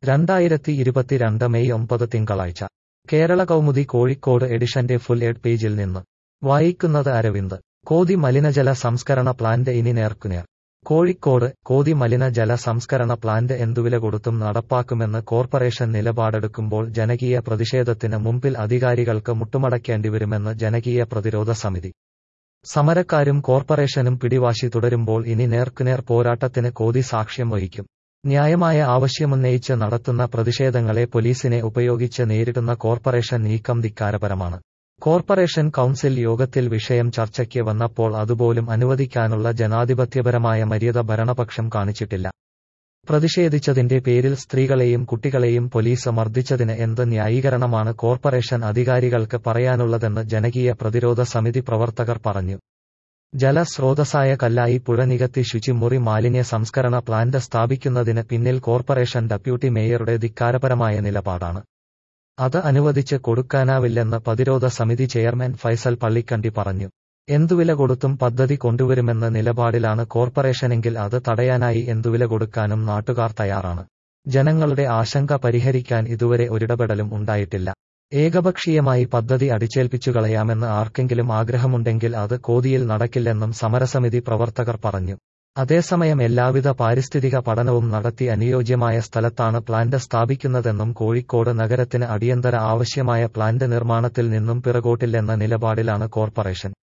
രണ്ടായിരത്തി ഇരുപത്തിരണ്ട് മെയ് ഒമ്പത് തിങ്കളാഴ്ച കേരള കൗമുദി കോഴിക്കോട് എഡിഷന്റെ ഫുൾ എഡ് പേജിൽ നിന്ന് വായിക്കുന്നത് അരവിന്ദ് കോതി മലിനജല സംസ്കരണ പ്ലാന്റ് ഇനി നേർക്കുനേർ കോഴിക്കോട് കോതി മലിനജല സംസ്കരണ പ്ലാന്റ് എന്തുവില കൊടുത്തും നടപ്പാക്കുമെന്ന് കോർപ്പറേഷൻ നിലപാടെടുക്കുമ്പോൾ ജനകീയ പ്രതിഷേധത്തിന് മുമ്പിൽ അധികാരികൾക്ക് മുട്ടുമടക്കേണ്ടിവരുമെന്ന് ജനകീയ പ്രതിരോധ സമിതി സമരക്കാരും കോർപ്പറേഷനും പിടിവാശി തുടരുമ്പോൾ ഇനി നേർക്കുനേർ പോരാട്ടത്തിന് കോതി സാക്ഷ്യം വഹിക്കും ന്യായമായ ആവശ്യമുന്നയിച്ച് നടത്തുന്ന പ്രതിഷേധങ്ങളെ പോലീസിനെ ഉപയോഗിച്ച് നേരിടുന്ന കോർപ്പറേഷൻ നീക്കം ധിക്കാരപരമാണ് കോർപ്പറേഷൻ കൗൺസിൽ യോഗത്തിൽ വിഷയം ചർച്ചയ്ക്ക് വന്നപ്പോൾ അതുപോലും അനുവദിക്കാനുള്ള ജനാധിപത്യപരമായ മര്യാദ ഭരണപക്ഷം കാണിച്ചിട്ടില്ല പ്രതിഷേധിച്ചതിന്റെ പേരിൽ സ്ത്രീകളെയും കുട്ടികളെയും പോലീസ് മർദ്ദിച്ചതിന് എന്ത് ന്യായീകരണമാണ് കോർപ്പറേഷൻ അധികാരികൾക്ക് പറയാനുള്ളതെന്ന് ജനകീയ പ്രതിരോധ സമിതി പ്രവർത്തകർ പറഞ്ഞു ജലസ്രോതസ്സായ കല്ലായി പുഴ നികത്തി ശുചിമുറി മാലിന്യ സംസ്കരണ പ്ലാന്റ് സ്ഥാപിക്കുന്നതിന് പിന്നിൽ കോർപ്പറേഷൻ ഡെപ്യൂട്ടി മേയറുടെ ധിക്കാരപരമായ നിലപാടാണ് അത് അനുവദിച്ച് കൊടുക്കാനാവില്ലെന്ന് പ്രതിരോധ സമിതി ചെയർമാൻ ഫൈസൽ പള്ളിക്കണ്ടി പറഞ്ഞു എന്തുവില കൊടുത്തും പദ്ധതി കൊണ്ടുവരുമെന്ന നിലപാടിലാണ് കോർപ്പറേഷനെങ്കിൽ അത് തടയാനായി എന്തുവില കൊടുക്കാനും നാട്ടുകാർ തയ്യാറാണ് ജനങ്ങളുടെ ആശങ്ക പരിഹരിക്കാൻ ഇതുവരെ ഒരിടപെടലും ഉണ്ടായിട്ടില്ല ഏകപക്ഷീയമായി പദ്ധതി അടിച്ചേൽപ്പിച്ചുകളയാമെന്ന് ആർക്കെങ്കിലും ആഗ്രഹമുണ്ടെങ്കിൽ അത് കോതിയിൽ നടക്കില്ലെന്നും സമരസമിതി പ്രവർത്തകർ പറഞ്ഞു അതേസമയം എല്ലാവിധ പാരിസ്ഥിതിക പഠനവും നടത്തി അനുയോജ്യമായ സ്ഥലത്താണ് പ്ലാന്റ് സ്ഥാപിക്കുന്നതെന്നും കോഴിക്കോട് നഗരത്തിന് അടിയന്തര ആവശ്യമായ പ്ലാന്റ് നിർമ്മാണത്തിൽ നിന്നും പിറകോട്ടില്ലെന്ന നിലപാടിലാണ് കോർപ്പറേഷൻ